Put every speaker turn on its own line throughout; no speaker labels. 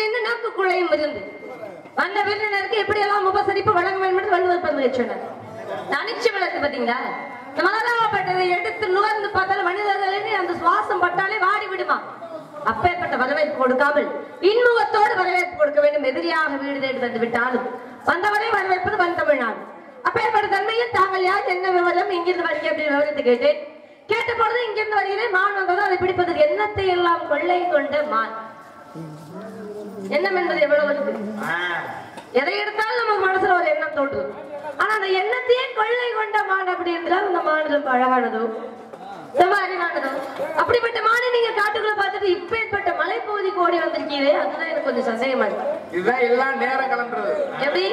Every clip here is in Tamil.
நின்று நாக்குக்குள்ளையும் இருந்து வந்த விருந்தினருக்கு எப்படி எல்லாம் உபசரிப்பு வழங்க வேண்டும் என்று வள்ளுவர் பந்து சொன்னார் தனிச்சு விளக்கு பாத்தீங்களா இந்த மலராப்பட்டதை எடுத்து நுகர்ந்து பார்த்தாலும் மனிதர்களின் அந்த சுவாசம் பட்டாலே வாடி விடுமா அப்பேற்பட்ட வரவேற்பு கொடுக்காமல் இன்முகத்தோடு வரவேற்பு கொடுக்க வேண்டும் எதிரியாக வீடு தேடி வந்து விட்டாலும் வந்தவரை வரவேற்பது வன் தமிழ்நாடு அப்பேற்பட்ட தன்மையில் தாங்கள் யார் என்ன விவரம் இங்கிருந்து வருகை அப்படின்னு விவரத்தை கேட்டேன் கேட்ட பொழுது இங்கிருந்து வருகிறேன் மான் வந்ததும் அதை பிடிப்பதற்கு எண்ணத்தை எல்லாம் கொள்ளை கொண்ட மான் எண்ணம் என்பது எவ்வளவு இருக்கு எதை எடுத்தாலும் நம்ம மனசுல ஒரு எண்ணம் தோன்றும் ஆனா அந்த எண்ணத்தையே கொள்ளை கொண்ட மான் அப்படி இருந்தால் அந்த மான் ரொம்ப அழகானதோ ரொம்ப அறிவானதோ அப்படிப்பட்ட மானை நீங்க காட்டுக்குள்ள பார்த்துட்டு இப்பேற்பட்ட மலைப்பகுதிக்கு ஓடி வந்திருக்கீங்களே அதுதான் எனக்கு கொஞ்சம் சந்தேகமா இருக்கு
இதுதான் எல்லாம் நேரம் கலந்துறது
எப்படி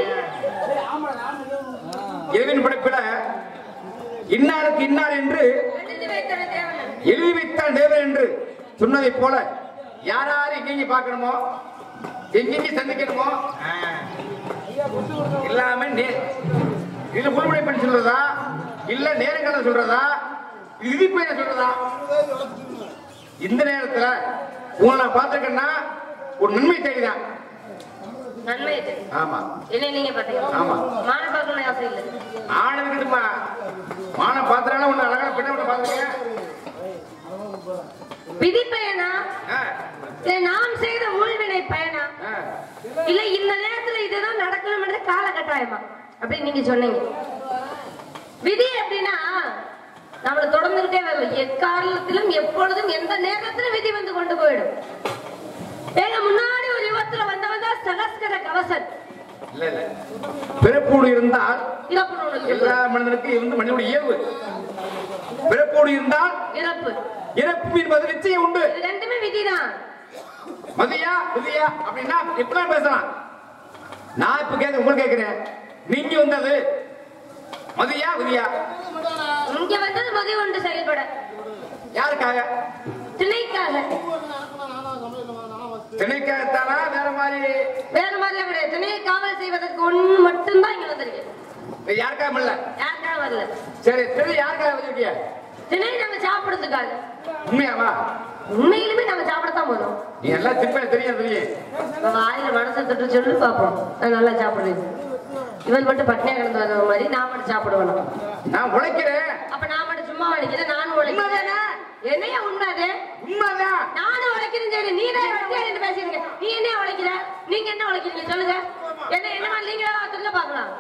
இறைவன் படைப்பில இன்னாருக்கு இன்னார் என்று
எழுதி வைத்தது தேவன்
எழுதி வைத்தான் தேவன் என்று சொன்னதை போல யார் யார் எங்கெங்க பார்க்கணுமோ எங்கெங்க சந்திக்கணுமோ எல்லாமே நே- இதுல முழுமுனை பண்ணி சொல்றதா இல்ல நேரங்களை சொல்றதா இடிப்பைய சொல்றதா இந்த நேரத்துல உங்களை நான் பார்த்திருக்கேன்னா ஒரு நன்மை தேடிதான்
நன்மை இது.
ஆமா
என்ன நீங்க பாத்தீங்க
ஆமா.
மான பார்க்கணும் ஆசை இல்லை
ஆனதுக்கிட்டுமா மான பாத்திரம் ஒண்ணு அழகான பெண்ணை ஒண்ணு பாத்துருங்க
விதி பயனா இல்ல நாம் செய்த ஊழ்வினை பயனா இல்ல இந்த நேரத்துல இதுதான் நடக்கணும் என்ற கால கட்டாயமா அப்படின்னு நீங்க சொன்னீங்க விதி அப்படின்னா நம்மள தொடர்ந்துகிட்டே வரல எக்காரணத்திலும் எப்பொழுதும் எந்த நேரத்திலும் விதி வந்து கொண்டு போயிடும் எங்க முன்னாடி ஒரு யுகத்துல வந்தவன் தான் சகஸ்கர கவசன்
இல்ல இல்ல பிறப்போடு இருந்தால்
இறப்பு நூலுக்கு
எல்லா மனிதனுக்கும் இருந்து மனிதனுடைய இயல்பு பிறப்போடு இருந்தால்
இறப்பு
இறப்பு என்பது நிச்சயம் உண்டு
இது ரெண்டுமே விதிதான்
மதியா விதியா அப்படின்னா எப்படிலாம் பேசலாம் நான் இப்ப கேட்க உங்களுக்கு கேட்கிறேன் நீங்க வந்தது மதியா விதியா
இங்க வந்தது மதி ஒன்று செயல்பட
யாருக்காக
திணைக்காக
திணைக்காகத்தானா வேற மாதிரி
வேற மாதிரியா கிடையாது திணையை காவல் செய்வதற்கு ஒண்ணு மட்டும்தான் இங்க வந்திருக்கு
இது யாருக்காக இல்ல
யாருக்காக வரல
சரி திணை யாருக்காக வச்சிருக்கிய
திணை நாங்க சாப்பிடுறதுக்காக
உண்மையாவா
உண்மையிலுமே நாங்க சாப்பிடத்தான் போதும்
நீ எல்லாம் திருப்பி தெரியும் தெரியும்
நம்ம வாயில மனசை தொட்டு சொல்லி பார்ப்போம் நான் நல்லா சாப்பிடுவேன் இவன் மட்டும் பட்னியா கிடந்து வந்த மாதிரி நான் மட்டும் சாப்பிடுவேன்
நான் உழைக்கிறேன்
அப்ப நான் மட்டும் சும்மா உழைக்கிறேன் நானும் உழைக்கிறேன் என்னையா உண்மையாது
உண்மைதான்
நானும் உழைக்கிறேன் சரி நீ தான் வெட்டியா நின்னு பேசிருக்க நீ என்ன உழைக்கிற நீங்க என்ன உழைக்கிறீங்க சொல்லுங்க என்ன என்னமா நீங்க சொல்ல பாக்கலாம்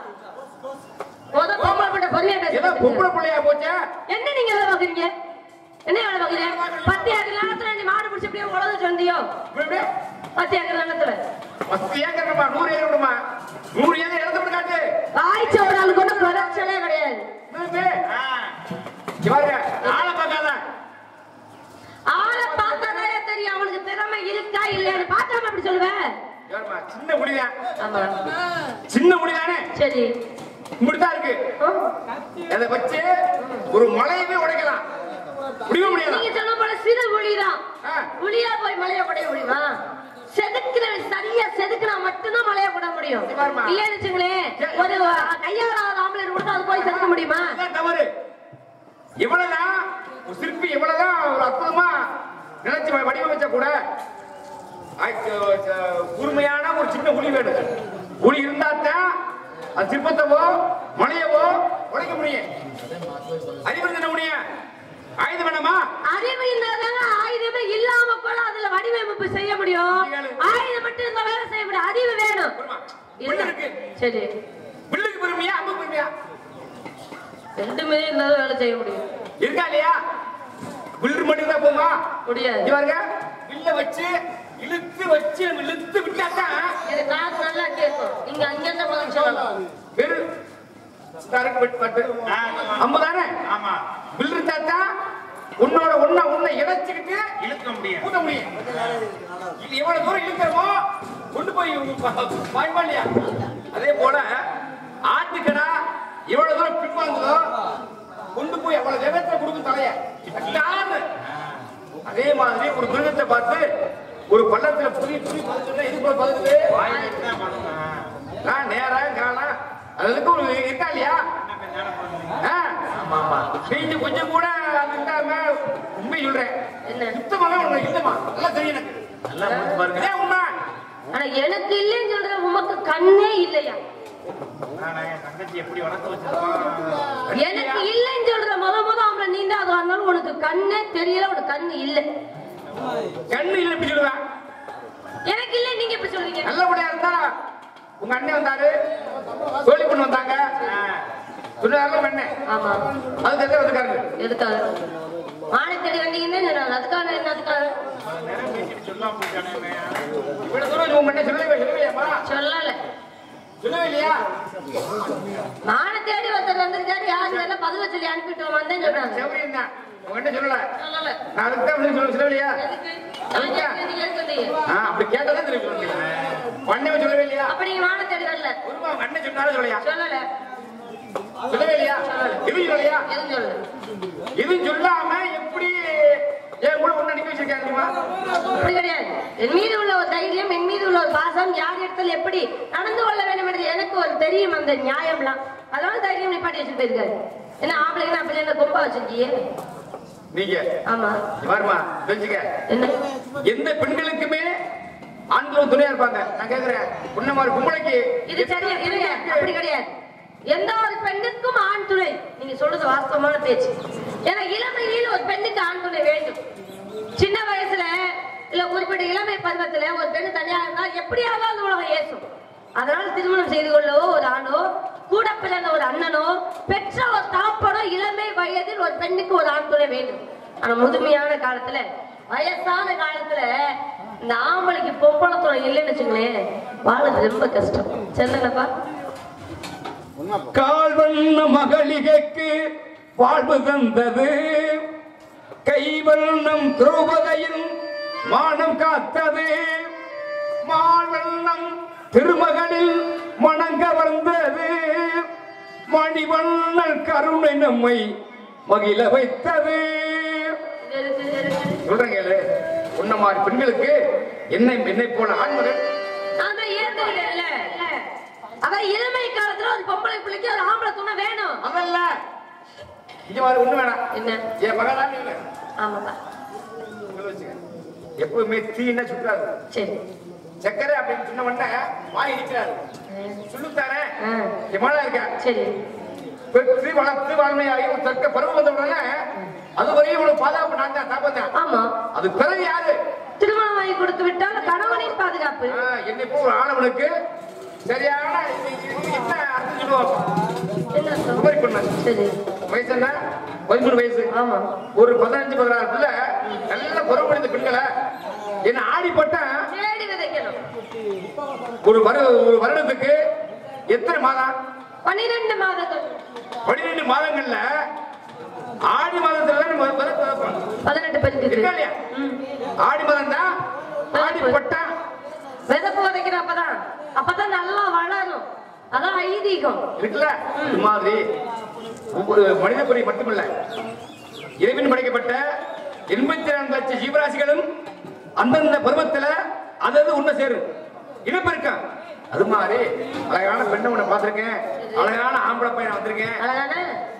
முத பொம்பளை பிள்ளை பொறுமையா
ஏதோ
பேசுறீங்க
பொம்பளை பிள்ளையா போச்சா
என்ன நீங்க வேலை பாக்குறீங்க என்ன வேலை பாக்குறீங்க பத்து ஏக்கர் நிலத்துல நீ மாடு பிடிச்சி அப்படியே உழவு சொந்தியோ
இப்படி இப்படி.
பத்து ஏக்கர் நிலத்துல
பத்து ஏக்கர் விடுமா நூறு ஏக்கர் விடுமா நூறு ஏக்கர் இடத்த விட்டு காட்டு
ஆய்ச்ச ஒரு ஆள் கூட குறைச்சலே கிடையாது
இப்படி, இப்படி. ஆ. இங்க பாருங்க ஆளை பார்க்காத
ஆளை பார்த்தாலே தெரியும் அவனுக்கு திறமை இருக்கா இல்லையான்னு பார்க்காம அப்படி சொல்லுவேன்
யாரும்மா? சின்ன முடிதான்
ஆமா
சின்ன முடிதானே
சரி
இப்படித்தான் இருக்கு அதை வச்சு ஒரு மலையவே உடைக்கலாம் முடிய முடியாது
நீங்க சொன்ன போல சிறு புலிதான்
ஆ.
புலியா போய் மலைய குடைய முடியுமா செதுக்குறவன் சரியா செதுக்குனா மட்டும்தான் மலைய கூட முடியும்
இது பாரும்மா.
இல்லைன்னு வச்சுங்களேன் ஒரு கையாளாத ஆம்பளை கொடுத்தா அது போய் செதுக்க முடியுமா
அதுதான் தவறு இவ்வளவுதான் ஒரு சிற்பி இவ்வளவுதான் ஒரு அற்புதமா நினைச்சு வ- வடிவமைச்சா கூட அதுக்கு, அஹ், கூர்மையான ஒரு சின்ன குழி வேணும் குழி இருந்தாத்தான் அது சிற்பத்தவோ மலையவோ உடைக்க முடியும் அறிவு என்ன முடியும் ஆயுதம் வேணாமா
அறிவு இல்லாதவங்க ஆயுதமே இல்லாம கூட அதுல வடிவமைப்பு செய்ய முடியும் ஆயுதம் மட்டும் இருந்தா வேலை செய்ய முடியும் அறிவு வேணும்
வருமா?
இல்ல.
வில்லு இருக்கு
சரி
வில்லுக்கு பெருமையா அம்பு பெருமையா
ரெண்டுமே இருந்தாலும் வேலை செய்ய முடியும்
இருக்கா இல்லையா வில்லு மட்டும் தான் போமா
முடியாது
இங்க பாருங்க வில்ல வச்சு இழுத்து வச்சு நம்ம இழுத்து விட்டாதான்
இது காது நல்லா கேட்கும் நீங்க அங்க இருந்து பதில் சொல்லலாம்
வெறு தரக்கு வெட்டு பட்டு ஐம்பதானே
ஆமா
வில் இருந்தாதான் உன்னோட ஒண்ண உன்னை இணைச்சுக்கிட்டு
இழுக்க முடியும்
ஊத்த முடியும் இது எவ்வளவு தூரம் இழுக்கிறோமோ கொண்டு போய் வாய்ப்பா இல்லையா அதே போல ஆட்டுக்கடா எவ்வளவு தூரம் பின்வாங்குதோ கொண்டு போய் அவ்வளவு வேகத்துல கொடுக்கும் தலைய டான்னு. அதே மாதிரி ஒரு மிருகத்தை பார்த்து ஒரு பள்ளத்துல புதி புதி பதுச்சுன்னா இது போல பதுக்குது
வாய் வச்சு தான் பண்ணணும்.
நான் நேரம் காலம் அதுக்கு ஒரு இருக்கா இல்லையா ஆ? நீங்க கொஞ்சம் கூட அது இல்லாம உண்மை சொல்றேன்
என்ன?
யுத்தமாவே உனக்கு யுத்தமா நல்லா தெரியும் எனக்கு
நல்லா முடிச்சு பாருங்க
இதே உண்மை
ஆனா எனக்கு இல்லைன்னு சொல்ற உமக்கு கண்ணே இல்லையா
ஆனா என் தங்கச்சி எப்படி வளர்த்து வச்சிருக்கோம்
எனக்கு இல்லைன்னு சொல்ற முத முத அவங்கள நீ தான் அது வந்தாலும் உனக்கு கண்ணே தெரியல உனக்கு கண்ணு இல்லை
கண்ணு இல்லை எப்படி சொல்லுவேன்
எனக்கு இல்லை நீங்க எப்படி சொல்றீங்க
நல்லபடியா இருந்தா உங்க அண்ணன் வந்தாரு தோழி பொண்ணு வந்தாங்க சொன்னாங்க அண்ணன்
ஆமா
அதுக்கு எதிர வந்துருக்காங்க
எதுக்காக மாலை தேடி வந்தீங்கன்னு சொன்னாங்க அதுக்கான என்ன அதுக்காக
நேரம் பேசிட்டு சொல்லாம போயிட்டானே
இவ்வளவு தூரம் உங்க அண்ணன் சொல்லவே சொல்லலையாமா
சொல்லல
சொல்லவே இல்லையா
மாலை தேடி ஒருத்தர் வந்திருக்காரு யாரு எல்லாம் பதில் சொல்லி அனுப்பிட்டு வந்தேன்னு சொன்னாங்க
செவரியம் தான் உங்க அண்ணன் சொல்லல
சொல்லல
நான் அதுக்கு தான் வந்து சொல்ல சொல்லலையா
எதுக்கு நான் கேட்கறது நீங்க எதுக்கு வந்தீங்க
ஆ, அப்படி கேட்டதான் தெரியும் சொல்லுங்க அண்ணன் சொல்லவே இல்லையா
அப்ப நீங்க மாலை தேடி வரல
ஒருமா உங்க அண்ணன் சொன்னாலும் சொல்லலையா
சொல்லல
சொல்லவே இல்லையா எதுவும் சொல்லலையா
எதுவும் சொல்லல
எதுவும் சொல்லாம எப்படி என் கூட ஒண்ணு நிக்க வச்சிருக்காரு தெரியுமா
அப்படி கிடையாது என் மீது உள்ள ஒரு தைரியம் என் மீது உள்ள ஒரு பாசம் யார் இடத்துல எப்படி நடந்து கொள்ள வேண்டும் என்று எனக்கு ஒரு தெரியும் அந்த நியாயம்லாம் அதனால தைரியம் நிப்பாட்டி வச்சுட்டு போயிருக்காரு என்ன ஆம்பளைங்க அப்படி என்ன கொம்பா வச்சிருக்கீங்க
நீங்க
ஆமா
வருமா தெரிஞ்சுக்க
என்ன
எந்த பெண்களுக்குமே ஆண்களும் துணையா இருப்பாங்க நான் கேக்குறேன் உன்ன மாதிரி பொம்பளைக்கு
இது சரியா இருங்க அப்படி கிடையாது எந்த ஒரு பெண்ணுக்கும் ஆண் துணை நீங்க சொல்றது வாஸ்தவமான பேச்சு ஏன்னா இளமையில் ஒரு பெண்ணுக்கு ஆண் துணை வேண்டும் சின்ன வயசுல இல்ல குறிப்பிட்ட இளமை பருவத்துல ஒரு பெண் தனியா இருந்தா எப்படியாவது அந்த உலகம் ஏசும் அதனால திருமணம் செய்து கொள்ளவோ ஒரு ஆணோ கூட பிறந்த ஒரு அண்ணனோ பெற்ற ஒரு தாப்பனோ இளமை வயதில் ஒரு பெண்ணுக்கு ஒரு ஆண் துணை வேண்டும் ஆனா முதுமையான காலத்துல வயசான காலத்துல இந்த ஆம்பளைக்கு பொம்பளை துணை இல்லைன்னு வச்சுங்களேன் வாழறது ரொம்ப கஷ்டம் செல்லப்பா
கால் வண்ண மகளிகைக்கு வாழ்வு தந்தது கை வண்ணம் திரௌபதியின் மானம் காத்தது மால் வண்ணம் திருமகளில் மணங்க வந்தது மணிவண்ணன் கருணை நம்மை மகிழ வைத்தது
இருக்கு, இருக்கு.
சொல்றேன் கேளு உன்ன மாதிரி பெண்களுக்கு என்னை என்னை போல ஆண்மகன்
நான் தான் ஏத்துக்கிறேன்ல. அதான் இளமை காலத்துல ஒரு பொம்பளை பிள்ளைக்கு ஒரு ஆம்பளை துணை வேணும்
அதல்ல இங்க மாதிரி ஒண்ணு வேணாம்
என்ன
என் மகளான்னு இல்லை
ஆமாப்பா
சொல்ல வச்சுக்க. எப்பவுமே தீன்னா சுற்றாது
சரி
சக்கரை அப்படின்னு சொன்ன உடனே வாய் இடிக்கிறாரு சொல்லுத்தானே
ஆ,
என் மழை இருக்கா
சரி
பெற்று வளர்த்து வாழ்மையாகி ஒரு தக்க பருவம் வந்த உடனே அது வரையும் உனக்கு பாதுகாப்பு நான் தான் தாப்பந்தேன்
ஆமா
அது பிறகு யாரு
திருமணம் வாங்கி கொடுத்து விட்டால் கணவனின் பாதுகாப்பு
ஆ, என்னை போ ஒரு ஆணவனுக்கு சரியான இது- இது- இது என்ன அர்த்தம் சொல்லுவோம்
என்ன அர்த்தம்?
குமரி பொண்ணு
சரி
வயசு என்ன பதிமூணு வயசு
ஆமா
ஒரு பதினஞ்சு பதினாறு பிள்ளை நல்ல பருவமடைந்த பெண்களை என்ன ஆடிப்பட்டேன்
தேடி விதைக்கணும்
ஒரு வரு ஒரு வருடத்துக்கு எத்தனை மாதம்
பன்னிரெண்டு மாதங்கள்
பன்னிரெண்டு மாதங்கள்ல ஆடி மாதத்துல தான் நம்ம விதை விதைப்போம்.
பதினெட்டு பெண்ணுக்கு
இருக்கா இல்லையா
ம்.
ஆடி மாதம் தான் ஆடி பட்டா
விதைப்பு விதைக்கணும் அப்பதான் அப்பதான் நல்லா வளரும் அதான் ஐதீகம்
இருக்குல்ல இது மாதிரி ஒவ்வொரு மனித பொறி மட்டுமல்ல இறைவன் படைக்கப்பட்ட எண்பத்தி நான்கு லட்சம் ஜீவராசிகளும் அந்தந்த பருவத்துல அதது உன்ன சேரும் இனப்பெருக்கம் அது மாதிரி அழகான பெண்ணை உன்னை பார்த்திருக்கேன் அழகான ஆம்பளை பையனை வந்திருக்கேன்
அழகான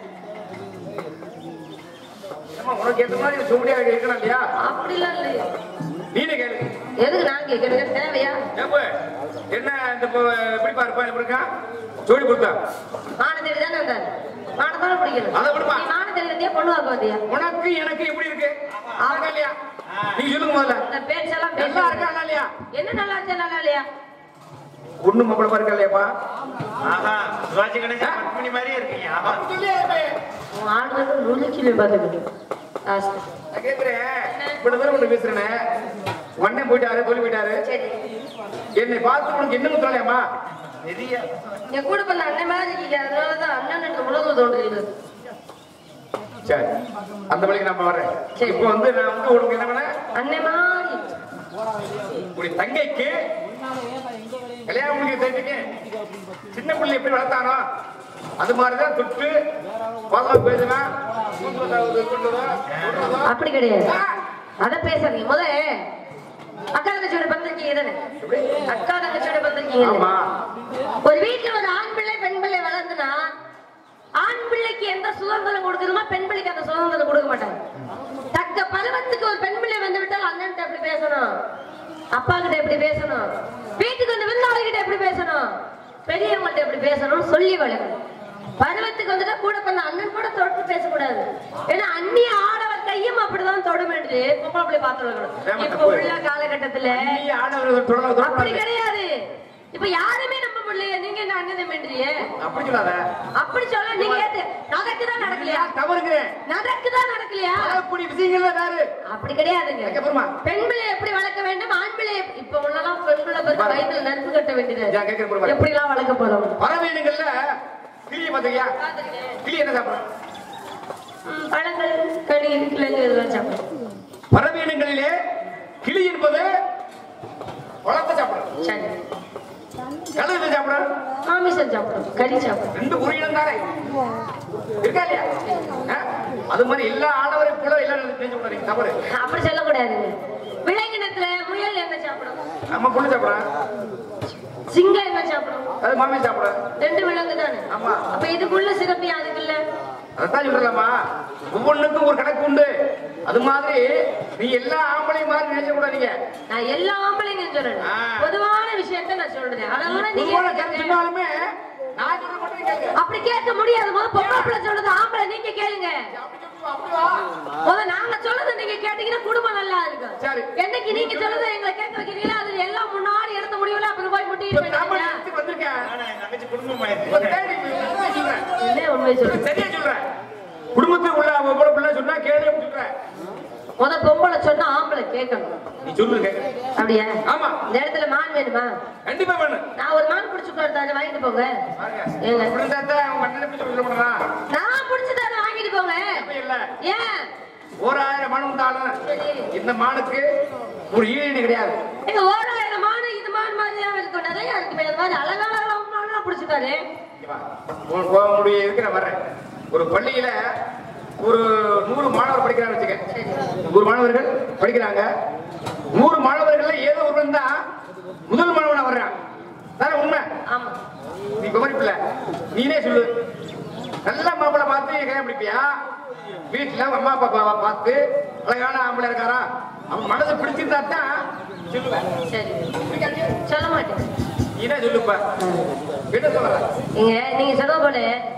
ஏம்மா, உனக்கு ஏத்த மாதிரி சொல்லியா இருக்கணும் இல்லையா
அப்படிலாம் இல்லையே
நீனே கேளு
எதுக்கு நான் கேட்கறது தேவையா
ஏப்பா, என்ன இந்த இப்போ எப்படி பாருப்பா எப்படி இருக்கா ஜோடி கொடுத்தா
மான தேடி தானே வந்தாரு மான தானே பிடிக்கணும்
அதை விடுப்பா.
நீ மான தேடி வந்தியா பொண்ணு வாக்க வந்தியா
உனக்கு எனக்கு எப்படி இருக்கு ஆகா இல்லையா நீ சொல்லுங்க முதல்ல
இந்த பேச்செல்லாம்
நல்லா
பேச
இருக்கா இல்லையா
என்ன நல்லா இருந்துச்சு நல்லா இல்லையா
ஒண்ணு மாப்பிள இருக்கா இல்லையாப்பா
ஆஹா சிவாஜி கணேசன் பத்மினி மாதிரியே இருக்கீங்க ஆஹா
உன் ஆடுறது நுழுக்கிலே பார்த்துக்கிட்டு லாஸ்ட்
நான் கேக்குறேன் இப்படி தூரம் ஒண்ணு பேசுறேனே உடனே போயிட்டாரு சொல்லி போயிட்டாரு
சரி
என்னை பார்த்து உனக்கு என்ன முத்தலையாமா
பெரிய
என் கூட பண்ண அண்ணன் மாதிரி இருக்கீங்க அதனாலதான் அண்ணன் என்று உலகம் தோன்றுகிறது
சரி அந்த வழிக்கு நம்ம வரேன்
சரி.
இப்போ வந்து நான் வந்து உனக்கு என்ன பண்ணேன்
அண்ணன் மாதிரி
உடைய தங்கைக்கு கல்யாணம் முடிக்க தெரிஞ்சுக்க சின்ன பிள்ளை எப்படி வளர்த்தானோ அது மாதிரிதான் தொட்டு பாதம் பேசுவேன் மூன்றாவது கொள்ளுதோ, கொள்ளுதோ.
அப்படி கிடையாது அத பேசாதீங்க முத அக்கா தங்கச்சியோட பந்திருக்கீங்க தானே அக்கா தங்கச்சியோட பந்திருக்கீங்க
ஆமா
ஒரு வீட்டுல ஒரு ஆண் பிள்ளை பெண் பிள்ளை வளர்ந்துனா ஆண் பிள்ளைக்கு எந்த சுதந்திரம் கொடுக்கணுமோ பெண் பிள்ளைக்கு அந்த சுதந்திரம் கொடுக்க மாட்டாங்க தக்க பருவத்துக்கு ஒரு பெண் பிள்ளை வந்து விட்டால் அண்ணன் அப்படி பேசணும் அப்பா கிட்ட எப்படி பேசணும் வீட்டுக்கு வந்து விருந்தாளிகிட்ட எப்படி பேசணும் பெரியவங்கள்ட்ட எப்படி பேசணும்னு சொல்லி வளர்க்கணும் பருவத்துக்கு வந்துட்டா கூட பிறந்த அண்ணன் கூட தொட்டு பேசக்கூடாது ஏன்னா அந்நிய ஆடவர் கையும் அப்படிதான் தொட வேண்டியது பொம்பளை பிள்ளை பார்த்து வளர்க்கணும் இப்ப உள்ள காலகட்டத்துல
நீ ஆடவர்கள் தொடர்ந்து
அப்படி
தொடர்ந்து
கிடையாது இப்ப யாருமே நம்ப முடியல நீங்க என்ன அண்ணன் பண்றீங்க
அப்படி சொல்லாத
அப்படி சொல்ல நீங்க ஏத்து நடக்குதா நடக்கலையா
தவறுங்க
நடக்குதா நடக்கலையா
வரக்கூடிய விஷயங்கள்ல வேறு
அப்படி கிடையாதுங்க
அதுக்கப்புறமா
பெண் பிள்ளை எப்படி வளர்க்க வேண்டும் ஆண் பிள்ளை எப்~ இப்ப உள்ளலாம் பெண் பிள்ளை பிறகு வயதுல நெருப்பு கட்ட வேண்டியது
நான் கேட்கிறேன் பாருங்க.
எப்படி எல்லாம் வளர்க்க போறோம்
பறவையினங்கள்ல கிளியை பாத்தீங்க கிளி என்ன சாப்பிடும்
ம், பழங்கள் கனி கிழங்கு இதெல்லாம் சாப்பிடும்
பறவையினங்களிலே கிளி என்பது பழத்தை சாப்பிடும்
சரி
கழுதை சாப்பிடும்
மாமிசம் சாப்பிடும் கறி சாப்பிடும்
ரெண்டு உயிரினம் தானே இருக்கா இல்லையா ஆ? அது மாதிரி எல்லா ஆடவரை போல எல்லாரும் தெரிஞ்சு விடாதீங்க தவறு
அப்படி சொல்லக்கூடாதுங்க விலங்கினத்துல முயல் என்ன சாப்பிடும்
நம்ம புள்ள சாப்பிடுறோம்
சிங்கம் என்ன சாப்பிடும்
அது மாமி சாப்பிடுறோம்
ரெண்டு விலங்கு தானே
ஆமா.
அப்ப இதுக்குள்ள சிறப்பு அதுக்குள்ள
அதைத்தான் சொல்றலாமா ஒவ்வொன்றுக்கும் ஒரு கணக்கு உண்டு அது மாதிரி நீ எல்லா ஆம்பளையும் மாதிரி நினைச்ச கூடாதீங்க
நான் எல்லா ஆம்பளைங்க சொல்றேன்
ஆ.
பொதுவான விஷயத்த நான் சொல்றேன் அதெல்லாம் நீங்க
பொதுவான கருத்து
கேட்க-
சொன்னாலுமே நான் சொல்ற மட்டும் கேட்க
அப்படி கேட்க முடியாது முதல்ல பொம்பளை பிள்ளை சொல்றது ஆம்பளை நீங்க கேளுங்க
அப்படி வா
முதல்ல நாங்க சொல்றதை நீங்க கேட்டீங்கன்னா குடும்பம் நல்லா இருக்கும்
சரி.
என்னைக்கு நீங்க சொல்றதை எங்களை கேட்க வைக்கிறீங்களா அது எல்லாம் முன்னாடி எடுத்த முடிவுல அப்புறம் போய்
இப்ப
முட்டிட்டு
நாம
போயிட்டீங்க
எடுத்து வந்திருக்கேன்
ஆனா என் தங்கச்சி குடும்பம்
இப்ப
ஆயிடுச்சு
தேடி உண்மையை சொல்றேன்
இல்ல உண்மை சொல்றேன்
சரியா சொல்றேன் குடும்பத்துக்கு உள்ள அவ கூட பிள்ளை சொன்னா கேளு அப்படி சொல்றேன்
முத பொம்பளை சொன்னா ஆம்பளை கேட்கணும்
நீ சொல்லு கேட்கிறேன்
அப்படியா
ஆமா
இந்த இடத்துல மான் வேணுமா
கண்டிப்பா வேணும்
நான் ஒரு மான் பிடிச்சு கொடுத்தாரு வாங்கிட்டு போங்க
பாருங்க
ஏங்க
அப்படி இருந்தா தான் அவன் மண்ணை பிடிச்சு சொல்ல மாட்டானா
நான் பிடிச்சு தரேன் வாங்கிட்டு போங்க
அப்ப இல்ல
ஏன்
ஓராயிரம் மனம் இருந்தாலும் இந்த மானுக்கு ஒரு ஈடு கிடையாது
எங்க ஓராயிரம் மான் இது மான் மாதிரி தான் இருக்கும் நிறைய இருக்கு அது மாதிரி அழகான மான்லாம் பிடிச்சிட்டாரு
இங்க வா. உன் போக முடிய இதுக்கு நான் வர்றேன் ஒரு பள்ளியில ஒரு நூறு மாணவர் படிக்கிறாங்க வச்சுக்க நூறு மாணவர்கள் படிக்கிறாங்க நூறு மாணவர்கள்ல ஏதோ ஒருவன் தான் முதல் மாணவனா வர்றான் தானே உண்மை
ஆமா
நீ கவனிப்பில்ல நீனே சொல்லு நல்ல மாப்பிளை பார்த்து கல்யாணம் பிடிப்பியா வீட்டுல அம்மா அப்பா பார்த்து அழகான ஆம்பளை இருக்காரா அவன் மனசை பிடிச்சிருந்தா தான் சொல்லுவேன்
சரி
பிடிக்காட்டியா?
சொல்ல மாட்டேன்
நீனே சொல்லுப்ப என்ன சொல்ற
நீங்க நீங்க சொல்ல போல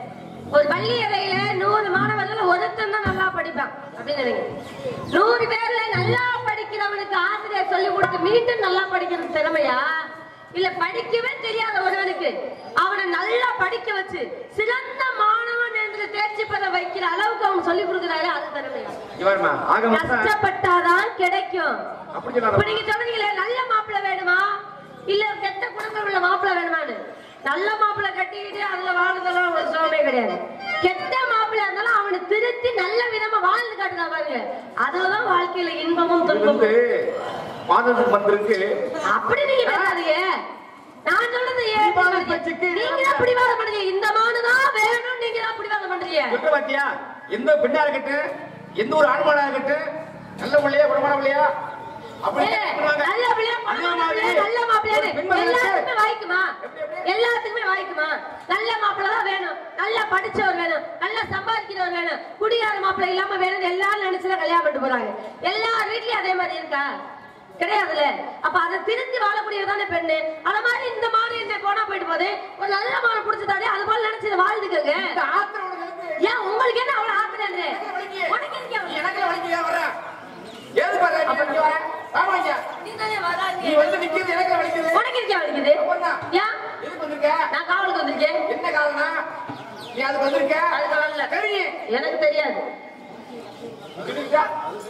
ஒரு பள்ளி அறையில நூறு மாணவர்கள் ஒருத்தன் தான் நல்லா படிப்பான் அப்படின்னு நினைக்கிறேன் நூறு பேர்ல நல்லா படிக்கிறவனுக்கு ஆசிரியர் சொல்லி கொடுத்து மீண்டும் நல்லா படிக்கிறது திறமையா இல்ல படிக்கவே தெரியாத ஒருவனுக்கு அவனை நல்லா படிக்க வச்சு சிறந்த மாணவன் என்று தேர்ச்சி பெற வைக்கிற அளவுக்கு அவன் சொல்லி கொடுக்கிறாரு அது திறமையா
இவர்மா ஆக மொத்தம்
கஷ்டப்பட்டாதான் கிடைக்கும்
அப்படி சொல்லாத
இப்ப நீங்க சொன்னீங்களே நல்ல மாப்பிள்ளை வேணுமா இல்ல கெட்ட குடும்பம் உள்ள மாப்பிள்ளை வேணுமான்னு நல்ல மாப்பிள்ளை கட்டிக்கிட்டு அதுல வாழ்றதெல்லாம் ஒரு சோமே கிடையாது கெட்ட மாப்பிள்ளை இருந்தாலும் அவனை திருத்தி நல்ல விதமா வாழ்ந்து காட்டுதா பாருங்க அதுலதான் வாழ்க்கையில இன்பமும்
இது வந்து
துன்பமும்
மாதத்துக்கு வந்திருக்கு
அப்படி நீங்க பேசாதீங்க நான் சொல்றது ஏன்
தீபாவளி பட்சிக்கு
நீங்க தான் பிடிவாதம் பண்றீங்க இந்த மானுதான் வேணும் நீங்க தான் பிடிவாதம் பண்றீங்க
சொல்ற பாத்தியா எந்த பெண்ணா இருக்கட்டும் எந்த ஒரு ஆண்மனா இருக்கட்டும் நல்ல பிள்ளையா குணமான பிள்ளையா அப்படி
ஏய்,
கேட்கறாங்க.
நல்ல பிள்ளையா,
அதே
பணக்கார
மாதிரி
பிள்ளையா, நல்ல மாப்பிள்ளையான்னு
ஒரு பெண்மகளுக்கு
எல்லாத்துக்குமே வாய்க்குமா எல்லாத்துக்குமே வாய்க்குமா நல்ல மாப்பிள்ளை தான் வேணும் நல்லா படிச்சவர் வேணும் நல்லா சம்பாதிக்கிறவர் வேணும் குடியார மாப்பிள்ளை இல்லாம வேணும் எல்லாரும் நினைச்சுல கல்யாணம் பண்ணிட்டு போறாங்க எல்லார் வீட்லயும் அதே மாதிரி இருக்கா கிடையாதுல்ல அப்ப அதை திருந்தி வாழக்கூடியதானே பெண்ணு அத மாதிரி இந்த மாதிரி என்ன போனா போயிட்டு போகுது ஒரு நல்ல மாடு புடிச்சதாலே அது போல நினைச்சு இதை வாழ்ந்துக்கங்க
இந்த ஆத்திரம் உனக்கு இருக்கு.
ஏன் உங்களுக்கு என்ன அவ்வளவு ஆத்திரம்
எனக்கு வலிக்கு.
உனக்கு எதுக்கு
நீ
அவ்வளவு?
எனக்கு வலிக்கு ஏன் வர்ற? ஏது பாரு, நீ இங்க வர? ஆமா ஐயா.
நீ தானே வராங்க.
நீ வந்து நிக்கிறது எனக்கு வலிக்குது.
உனக்கு இருக்கா வலிக்குது
அப்பன்னா,
ஏன்
எதுக்கு வந்திருக்க?
நான் காவலுக்கு வந்திருக்கேன்
என்ன காரணம்? நீ அதுக்கு வந்திருக்க?
அதுக்கு வரல.
தெரியும்.
எனக்கு தெரியாது
சொல்லிருக்கா?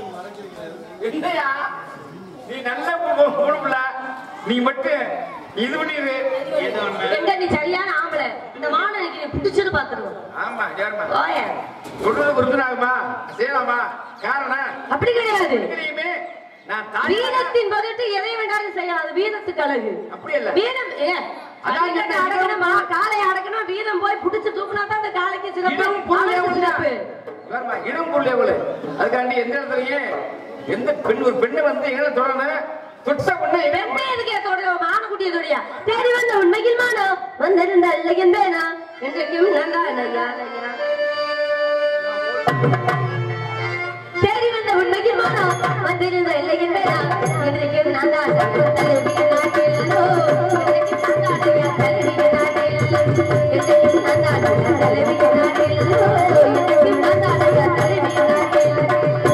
என்னய்யா? நீ நல்ல பொ- பொ- பொண்ணு புள்ள. நீ மட்டும் இது பண்ணிடு ஏதோ ஒண்ணு.
எங்க நீ சரியான ஆம்பளை இந்த மாணவிக்கு நீ பிடிச்சது பாத்துருவோம்
ஆமா ஜெர்மா
ஓய
சொல்றது புரிஞ்சுனாகுமா செய்யலாமா காரணம்
அப்படி கிடையாது
இதுலயுமே நான் தாய்
வீரத்தின் பொருட்டு எதை வேண்டாலும் செய்யலாம் அது வீரத்துக்கு அழகு
அப்படி இல்ல
வீரம் ஏ,
அதான்
ஜல்லிக்கட்டு
என்ன
அடக்கணுமா காலை அடக்கணும் வீரம் போய் புடிச்சு தூக்குனா தான் அந்த காலைக்கு சிறப்பு
இடம் பொருள்
அவனுக்கு சிறப்பு
எவ்வளவு இடம் பொருள் எவ்வளவு அதுக்காண்டி எந்த இடத்துலயும் எந்த பெண் ஒரு பெண்ணை வந்து எங்களை தொடரணும் தொட்ட பொண்ணை எங்க
வெண்ணை எதுக்கு தொடர மானக்குட்டிய தொடியா தேடி வந்த உண்மையில் மானம் வந்திருந்த இல்லையேனா என்றைக்கும் நன்றா ஐயா ஐயா தேடி வந்த உண்மைக்கு உண்மைக்குமானா வந்திருந்த எல்லையின் மேலா இன்றைக்கு நான் தான் தலைவியின் நாட்டிலோ இன்றைக்கு நான் தான் தலைவியின் நாட்டிலோ இன்றைக்கு நான் தான் தலைவியின் நாட்டிலோ இன்றைக்கு நான் தான் தலைவியின் நாட்டிலோ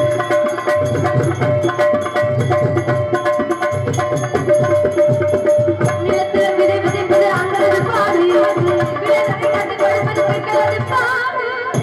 நிலத்துல விதை விதைப்பது அங்கது பாடு விளையாட்டை கண்டு கொடுப்பது கேட்கிறது பாடு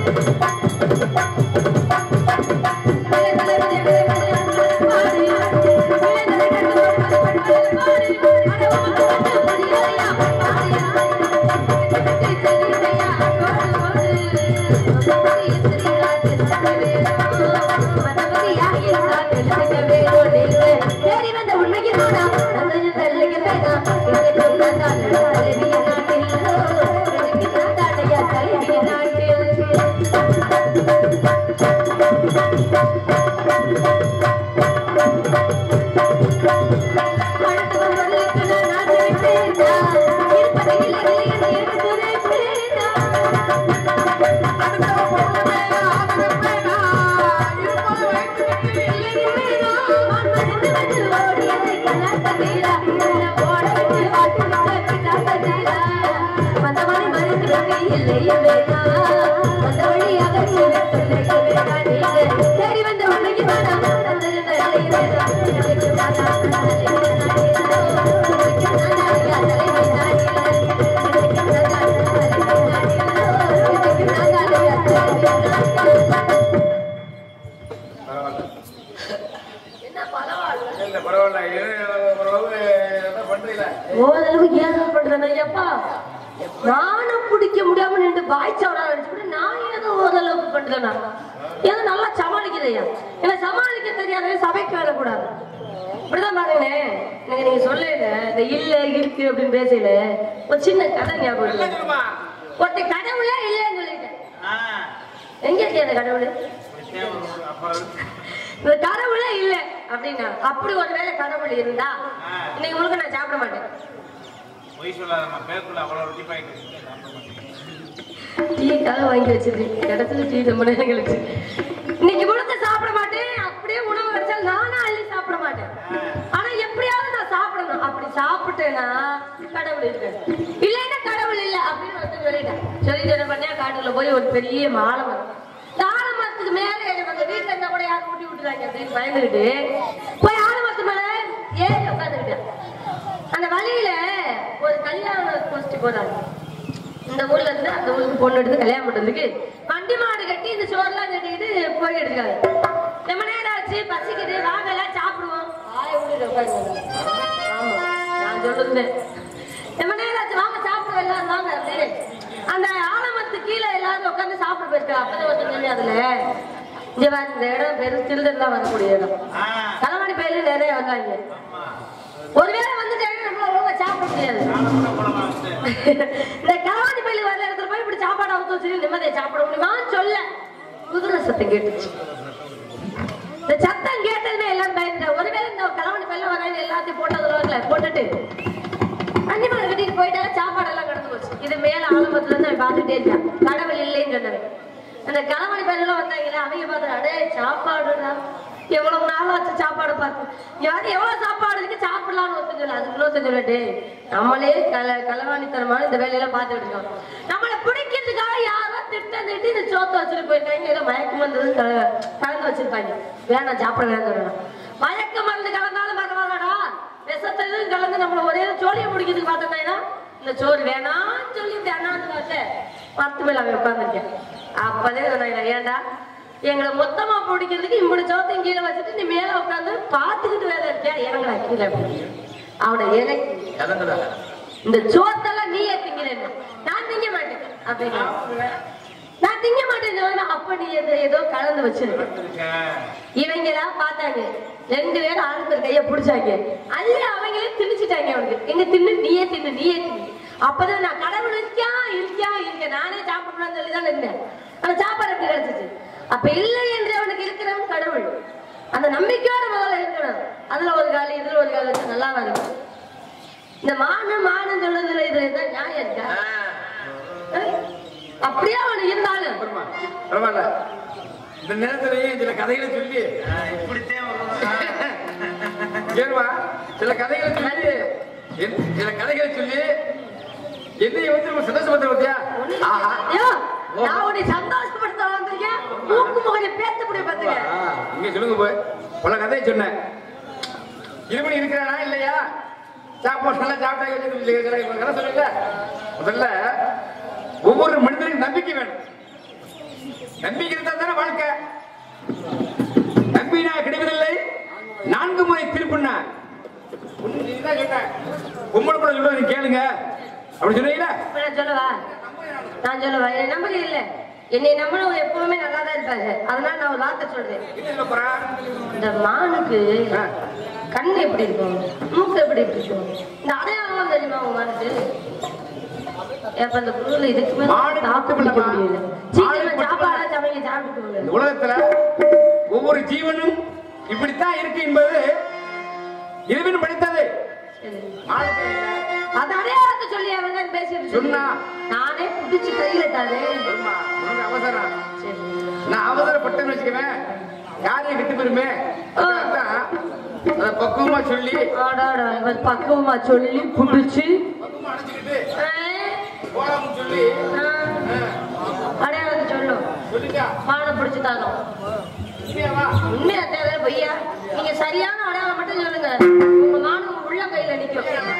நிலத்துல விதை விதைப்பது அங்கது பாடு விளையாட்டை கண்டு கொடுப்பது கேட்கிறது பாடு அடவும் கண்டு புரியலையா பாடியா விட்டு செல்லிசையா கோடு கோடு இத்திரி நாட்டில் மனபதியாக இருந்தால் தெரிவிக்க வேணும் தேடி வந்த உண்மைக்கு நானா நல்லது தெல்லைக்கு வேணாம் இதற்கும் நான் தான் தலைவியின் நாட்டில் எனக்கு நான் தானையா தலைவியின் நாட்டில் அடுத்து வருவதற்கு நான் ஆசைப்பட்டேனா இருப்பது இல்லை இல்லை என்று எனக்கு துரைப்பேனா என்ன பரவாயில்ல
இல்ல பரவாயில்ல இது ஓரளவு என்ன பண்றீங்களா
ஓரளவுக்கு ஏகப்படுறேன் ஐயப்பா நானும் பிடிக்க முடியாம நின்று பாய்ச்சவரா நினைச்சு நான் ஏதோ ஓரளவுக்கு பண்றேனா ஏதோ நல்லா சமாளிக்கிறேயா ஏன்னா சமாளிக்க தெரியாதவே சபைக்கு வரக்கூடாது இப்படிதான் பாருங்களேன் எனக்கு நீங்க சொல்லல இந்த இல்ல இருக்கு அப்படின்னு பேசல ஒரு சின்ன கதை ஞாபகம்
என்ன
இருக்கு.
சொல்லுமா
ஒருத்த கடவுளே இல்லைன்னு சொல்லிட்டேன்
ஆ,
எங்க இருக்கு அந்த கடவுள்
இப்படி தேவை அப்புறம்
இந்த கடவுளே இல்ல அப்படின்னா அப்படி ஒருவேளை கடவுள் இருந்தா இன்னைக்கு முழுக்க நான் சாப்பிட மாட்டேன்
பொய் சொல்லாதம்மா பேருக்குள்ள அவ்வளோ ரொட்டி பாய்க்கு
டீக்காக வாங்கி வச்சிருக்கேன் கிடைச்சது டீ ரொம்ப நேரம் கழிச்சு இன்னைக்கு முழுக்க சாப்பிட மாட்டேன் அப்படியே உணவு கிடைச்சால் நானும் அள்ளி சாப்பிட மாட்டேன் ஆனா எப்படியாவது நான் சாப்பிடணும் அப்படி சாப்பிட்டேன்னா கடவுள் இருக்கு இல்லைன்னா கடவுள் இல்ல அப்படின்னு ஒருத்தர் சொல்லிட்டேன் சொல்லி என்ன பண்ணா காட்டுல போய் ஒரு பெரிய மாலை மரம் இந்த ஆலமரத்துக்கு மேல எனக்கு அந்த வீட்டுல இருந்தா கூட யாரும் ஊட்டி விட்டுறாங்க அப்படின்னு பயந்துகிட்டு போய் ஆலமரத்து மேல ஏறி உட்காந்துக்கிட்டேன் அந்த வழியில ஒரு கல்யாண கோஷ்டி போறாங்க இந்த ஊர்ல இருந்து அந்த ஊருக்கு பொண்ணு எடுத்து கல்யாணம் பண்றதுக்கு வண்டி மாடு கட்டி இந்த சோறுலாம் கட்டிக்கிட்டு போய் எடுத்துக்காரு ரொம்ப நேரம் ஆச்சு பசிக்குது வாங்க எல்லாம் சாப்பிடுவோம் வாய விட்டுட்டு உட்காருங்க. ஆமா நான் சொல்லுறேன் ரொம்ப நேரம் ஆச்சு வாங்க சாப்பிடுவோம் எல்லாரும் வாங்க அப்படின்னு அந்த ஆலமரத்து கீழே எல்லாரும் உட்காந்து சாப்பிட போயிருக்கா அப்பதான் ஒருத்தன் சொல்லி அதுல இங்க பாரு, இந்த இடம் பெரும் சில்லுன்னு தான் வரக்கூடிய இடம்
ஆ
தலைமணி பயில நிறைய வந்தாங்க ஒருவேளை வந்துட்டாங்க நம்மளால ஒழுங்கா சாப்பிட முடியாது
காலம்புற குளமா வந்து
இந்த கலவாணி பள்ளி வர இடத்துல போய் இப்படி சாப்பாடு அவுத்து வச்சு நிம்மதியை சாப்பிட முடியுமான்னு சொல்ல குதிரை சத்தம் கேட்டுச்சு இந்த சத்தம் கேட்டதுமே எல்லாம் பயந்துட்டா ஒருவேளை இந்த கலவாணி பள்ளி வர எல்லாத்தையும் போட்டதுல வரல போட்டுட்டு அஞ்சு மணி கட்டிட்டு போயிட்டாங்க சாப்பாடு எல்லாம் கடந்து போச்சு இது மேல ஆலமரத்துல இருந்து அவன் பார்த்துட்டே இருக்கான் கடவுள் இல்லைன்னு சொன்னவன் அந்த கலவாணி பள்ளியெல்லாம் வந்தாங்களே அவங்க பார்த்து அடே சாப்பாடுடா எவ்வளவு நாள் ஆச்சு சாப்பாடு பார்த்து யாரு எவ்வளவு சாப்பாடு இருக்கு சாப்பிடலாம்னு ஒருத்தன் சொல்லு அதுக்குள்ள ஒருத்தன் சொல்லிட்டு நம்மளே கல கலவாணித்தனமான இந்த வேலையெல்லாம் பார்த்துட்டு இருக்கோம் நம்மளை பிடிக்கிறதுக்காக யாரோ திட்டம் திட்டி இந்த சோத்தை வச்சுட்டு போயிருக்காங்க ஏதோ மயக்க மருந்து கல- கலந்து வச்சிருப்பாங்க வேணாம் சாப்பிட வேண்டாம் மயக்க மருந்து கலந்தாலும் பரவாயில்லடா விஷத்தையும் கலந்து நம்மள ஒரே சோழியை முடிக்கிறதுக்கு பார்த்தோம்னா இந்த சோறு வேணாம்னு சொல்லிட்டு அண்ணாந்து பார்த்து பத்து மேல அவன் உட்காந்துருக்கேன் அப்பதே சொன்னாங்க ஏன்டா எங்களை மொத்தமா பிடிக்கிறதுக்கு இப்படி சோத்தையும் கீழே வச்சுட்டு நீ மேல உட்காந்து பார்த்துக்கிட்டு வேலை இருக்கியா இறங்கடா கீழே அப்படின்னு. அவனை இறக்கி
இறங்குதா
இந்த சோத்தெல்லாம் நீ திங்கிறேன் நான் திங்க மாட்டேன் அப்படின்னு நான் திங்க மாட்டேன் சொன்னா, அப்ப நீ ஏதோ ஏதோ கலந்து வச்சிருக்க
இருக்க
இவங்க எல்லாம் பார்த்தாங்க ரெண்டு பேரும் ஆளுக்கு கைய பிடிச்சாங்க அள்ளி அவங்களே திணிச்சிட்டாங்க அவனுக்கு எங்க தின்னு நீயே தின்னு நீயே தின்னு அப்பதான் நான் கடவுள் இருக்கியா இருக்கியா இருக்க நானே சாப்பிடணும்னு சொல்லி தான் இருந்தேன் அந்த சாப்பாடு எப்படி கிடைச்சிச்சு அப்ப இல்லை என்று அவனுக்கு இருக்கிறவன் கடவுள் அந்த நம்பிக்கையோட முதல்ல இருக்கணும் அதுல ஒரு கால் இதுல ஒரு கால் வச்சு நல்லா இருக்கும் இந்த மானு மானு சொல்றதுல இது தான் நியாயம் இருக்கா அஹ்? அப்படியே அவன் இருந்தாலும்
பரவாயில்ல இந்த நேரத்திலேயே சில கதைகளை சொல்லி
இப்படித்தான் வருவாங்க.
கேளுவா சில கதைகளை சொல்லி என்- சில கதைகளை சொல்லி என்னைய வந்து நம்ம சந்தோஷப்படுத்த பத்தியா ஆஹா
ஐயோ, நான் உன்னை சந்தோஷப்படுத்த வந்திருக்கேன் மூக்கு முகனை பேத்து முடிய பாத்துக்க
ஆ, இங்க சொல்லுங்க போய் பல கதையை சொன்னேன் இருமணி இருக்கிறானா இல்லையா சாப்பாடு நல்லா சாப்பிட்டா கதை சொல்லுங்க முதல்ல ஒவ்வொரு மனிதனுக்கும் நம்பிக்கை வேணும் நம்பிக்கை இருந்தா தானே வாழ்க்கை நம்பினா கிடைப்பதில்லை நான்கு முறை திருப்பினா நீதான் சொன்ன உங்களை கூட சொல்லுவது நீ கேளுங்க அப்படி சொன்னீங்களா
இப்ப நான் சொல்லவா நான் சொல்லவா என்னை நம்புறீ இல்ல என்னை நம்பினவங்க எப்பவுமே நல்லா தான் இருப்பாங்க அதனால நான் ஒரு வார்த்தை சொல்றேன்
என்ன சொல்ல போறா
இந்த மானுக்கு
ஆ.
கண் எப்படி இருக்கும் மூக்கு எப்படி இருக்கும் இந்த அடையாளம் தெரியுமா உங்க மானுக்கு ஏப்ப இந்த குழுல இதுக்கு மேல
மானுக்கு
சாப்பிட்டு
மட்டும்
முடிக்க
இல்லம்மா.
முடியல சீக்கிரமா
மானுக்கு
சாப்பாடு சமைக்க சாப்பிட்டு
இந்த
முடியல
உலகத்துல ஒவ்வொரு ஜீவனும் இப்படித்தான் இருக்கு என்பது இறைவன் படித்தது
சரி.
மானுக்கு
அந்த அடையாளத்தை சொல்லி அவங்க பேசிட்டு
சொன்னா.
நானே புடிச்சு கையில தாரேன்
சொல்லுமா, உனக்கு அவசரம்
சரி
நான் அவசரப்பட்டேன்னு வச்சுக்குவேன் யாரையும் விட்டு போயிருமே அதனாலதான் அதை பக்குவமா சொல்லி
ஆடாடா இவர் பக்குவமா சொல்லி புடிச்சு
பக்குவமா அணைச்சுக்கிட்டு
ஆ,
போலாம்னு சொல்லி
ஆ,
ஆ,
அடையாளத்தை சொல்லும்
சொல்லிட்டா
மானை பிடிச்சு தாரோம்
உண்மையாவா
உண்மையா தேவை பொய்யா நீங்க சரியான அடையாளம் மட்டும் சொல்லுங்க உங்க மானம் உங்க உள்ள கையில நிக்கும்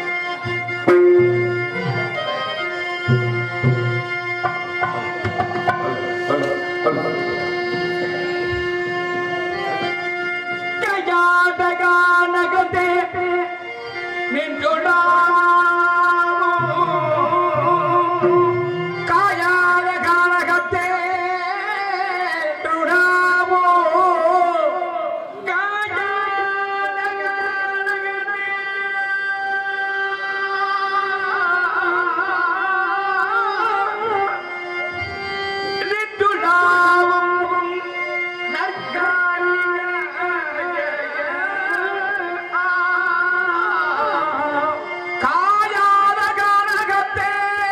கஜாதகானகதே நின்றுடாமோ காயாதகானகத்தே நின்றுடாமோ காயாதகானகத்தே நின்றுடாவும் காயாத கானகத்தே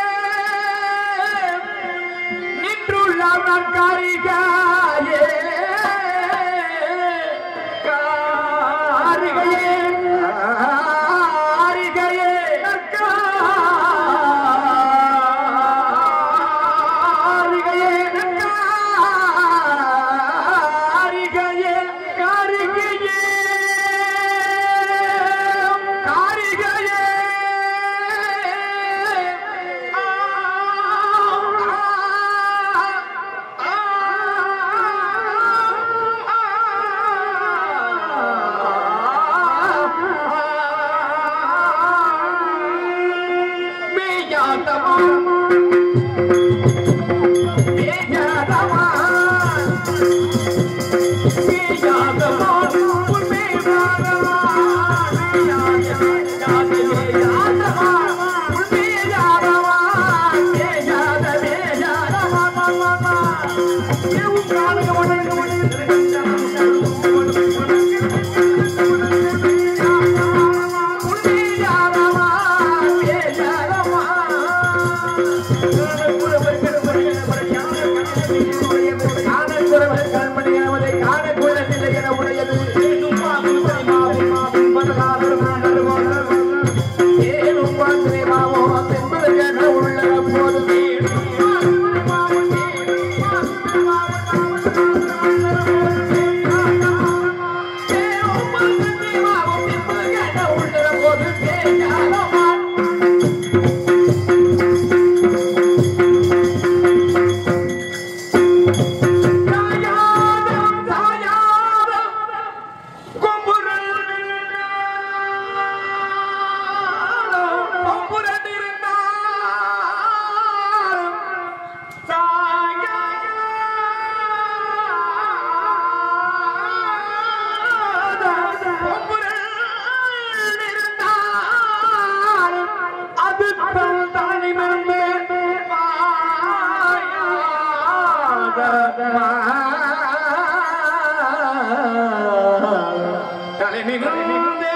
நின்றுள்ள நற்காரிகையே காரிகையே காரிகையே காரிகையே காரிகையே காரிகையே காரிகையே அது தனி மறந்து தலை நிமிர்ந்து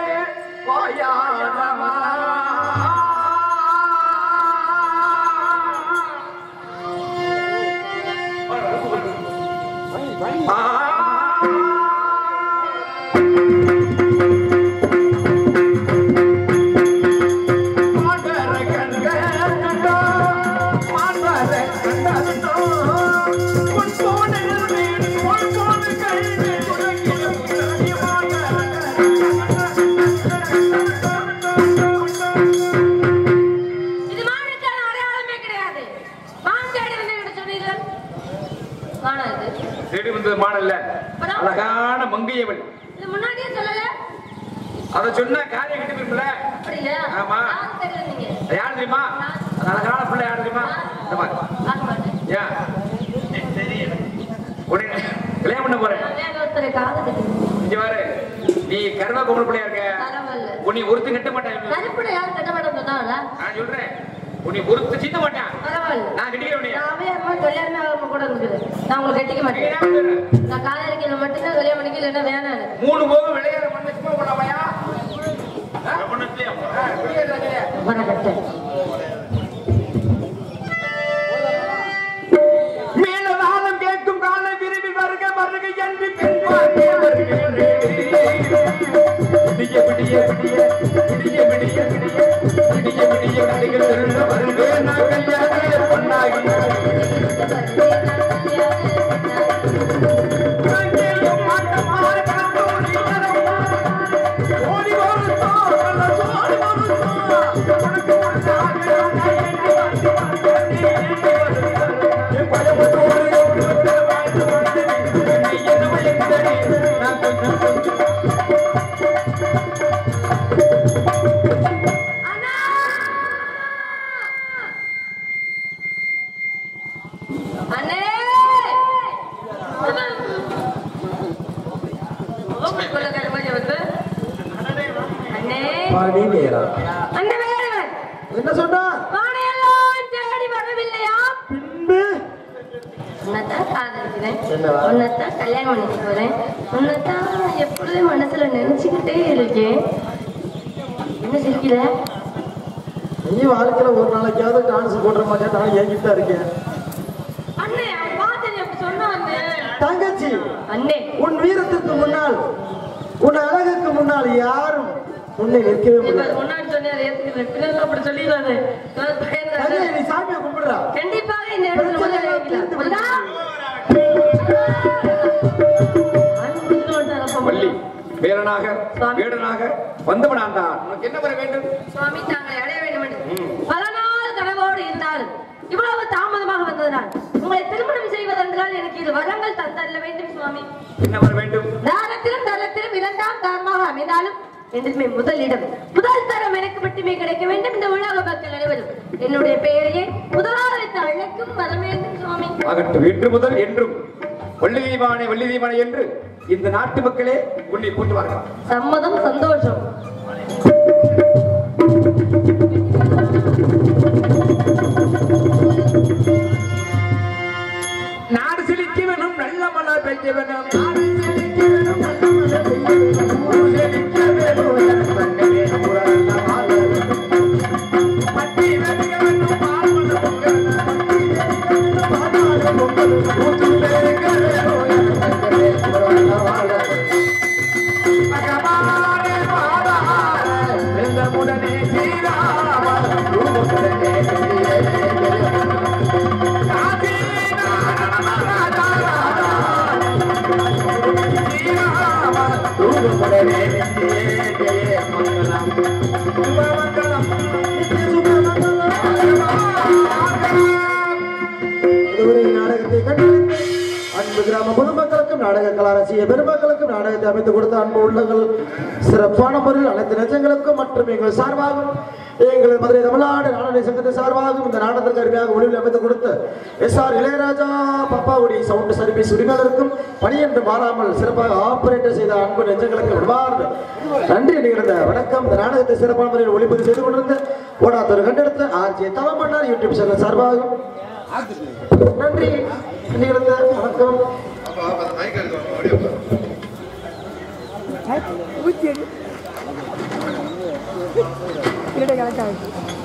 வாயாதமா அழகான மங்கையவள்
இது முன்னாடியே சொல்லல
அத சொன்னா காரியம் கிட்ட
அப்படி இல்லையா
ஆமா.
யாரும் தெரியல நீங்க
அது யார் தெரியுமா அது அழகான பிள்ளை யார் தெரியுமா இந்த பாரு.
பார்க்க மாட்டேன்
ஏன் உடனே கல்யாணம் பண்ண போறேன்
நான் வேற ஒருத்தரை காதை கட்டிக்கிறேன்.
இங்க பாரு நீ கருவா பொம்பளை பிள்ளையா இருக்க
பரவாயில்ல
உன்னை ஒருத்தன் கட்ட மாட்டேன்
கருப்புட யாரும் கட்ட மாட்டேன் சொன்னாங்களா
நான் சொல்றேன் உன்னை ஒருத்தன் சீத்த மாட்டேன்
பரவாயில்ல
நான் கட்டிக்கிறேன் உன்னைய.
நான் அம்மா கல்யாணமே ஆகாம கூட இருக்குது நான் உங்களை கட்டிக்க
நீங்க
மாட்டேன்
ஏன் சொல்ற?
நான் காதலிக்கல மட்டும்தான் கல்யாணம் பண்ணிக்க இல்லைன்னா வேணாம் எனக்கு.
மூணு போகம் விளையாட பண்ண சும்மா பண்ணாமையா
வர கட்டேன்
மேலதாளம் கேட்கும் கால விரும்பி வருக வருக என்று பெண் பார்க்க வருகிறேன். விடிய விடிய விடிய விடிய விடிய விடிய விடிய விடிய கடைகள் திருட வருக நான் கல்யாண பொன்னாகி அங்கேயும் மாட்டமாக கண்டோடி வரவா. ஓடி வருத்தோ, நல்ல சோடி வருத்தோ. உனக்கு ஒரு ஆசையாக எண்ணி வந்து வந்து நீ எண்ணி வருகிறாய். என் பயமத்தோடு உனக்கு வாழ்ந்து வந்து நீ என்னவோ எந்தடி, நான் கொஞ்சம் கொஞ்சம்
அண்ணா! அண்ணே! உங்களுக்குள்ள கருமாதி வந்து? அண்ணே!
பாடி நேரா
அண்ணே வேறவன்!
என்ன சொன்னா
வானையெல்லாம் தேடி வரவில்லையா?
பின்பு
உன்னைத்தான் காதலிக்கிறேன்.
என்னவா?
உன்னைத்தான் கல்யாணம் பண்ணிக்க போறேன். உன்னைத்தான் எப்பொழுதும் மனசுல நினைச்சுக்கிட்டே இருக்கேன் என்ன சிரிக்கிற
நீ வாழ்க்கையில ஒரு நாளைக்காவது டான்ஸ் போடுற மாட்டேன் நான் ஏங்கிட்டு தான் இருக்கேன்
அண்ணே அவன் பார்த்து நீ அப்படி சொன்னா அண்ணே
தங்கச்சி
அண்ணே
உன் வீரத்துக்கு முன்னால் உன் அழகுக்கு முன்னால் யாரும் உன்னை நிற்கவே
இப்ப
முடியாது
முன்னாடி சொன்னேன் அதை ஏத்துக்கிறேன் பின்னாடி அப்படி சொல்லிடாது நான் பயந்துறாரு.
தங்கச்சி நீ சாமியை கும்பிடுறா
கண்டிப்பாக இந்த இடத்துல முதல்ல வைக்கலாம். முருகா! அன்பு கொடுத்துட்டு வந்துட்டாரப்பா
வள்ளி
முதல்ல.
வீரனாக
சுவாமி.
வீரனாக வந்தவனான் தான் உனக்கு என்ன வர வேண்டும்
சுவாமி தாங்களை அடைய வேண்டும் என்று பல நாள் கனவோடு இருந்தாலும் இவ்வளவு தாமதமாக வந்ததனால் உங்களை திருமணம் செய்வதென்றால் எனக்கு இது வரங்கள் தந்தல்ல வேண்டும் சுவாமி
என்ன வர வேண்டும்
தானத்திலும் தரத்திலும் இரண்டாம் தாரமாக அமைந்தாலும் என்றுமே முதலிடம் முதல் தரம் எனக்கு மட்டுமே கிடைக்க வேண்டும் இந்த உலக மக்கள் அனைவரும் என்னுடைய பெயரையே முதலாளித்து அழைக்கும் வர வேண்டும் சுவாமி
ஆகட்டும் இன்று முதல் என்றும் வள்ளி தீபானை வள்ளி தீபானை என்று இந்த நாட்டு மக்களே உன்னை கூட்டுவார்கள்
சம்மதம் சந்தோஷம்
நாடு செழிக்க வேணும் நல்ல மழை பெய்ய வேணும் நாடு செழிக்க வேணும் நல்ல மழை பெய்ய வேணும் ஊர் செழிக்க வேணும் என் கண்ணே உறங்க வாழ வேணும். பட்டி வெடிக்க வேணும் பால் மழை பொங்க வேணும். பட்டி வெடிக்க வேணும் பால் மழை பொங்க வேணும். ஊத்து பெருக வேணும் என் கண்ணே உறங்க வாழ வேணும். மகமாரே மாதாரே, வெந்தமுடனே ஸ்ரீராம, ரூபமுடனே வெளியே
இதுவரை நாடகத்தை கண்டளித்து அன்பு கிராம பொதுமக்களுக்கும் நாடக கலாரசிய பெருமக்களுக்கும் நாடகத்தை அமைத்துக் கொடுத்த அன்பு உள்ளங்கள் சிறப்பான முறையில் அனைத்து நெஞ்சங்களுக்கும் மற்றும் எங்கள் சார்பாகவும் எங்கள் மதுரை தமிழ்நாடு நாடக சங்கத்தை சார்பாகவும் இந்த நாடகத்திற்கு அருமையாக ஒளிவில் அமைத்துக் கொடுத்த எஸ் ஆர் இளையராஜா பாப்பாவுடி சவுண்ட் சர்வீஸ் உரிமையாளருக்கும் பணி என்று மாறாமல் சிறப்பாக ஆபரேட்டர் செய்த அன்பு நெஞ்சங்களுக்கு விடுவார் நன்றி நிகழ்ந்த வணக்கம் இந்த நாடகத்தை சிறப்பான முறையில் ஒளிப்பதிவு செய்து கொண்டிருந்த ஓடாத்தொரு கண்டெடுத்த ஆர்ஜே தவமன்னார் யூடியூப் சேனல் சார்பாகவும் நன்றி நிகழ்ந்த வணக்கம்
ஊற்றி எடு கரெக்டாக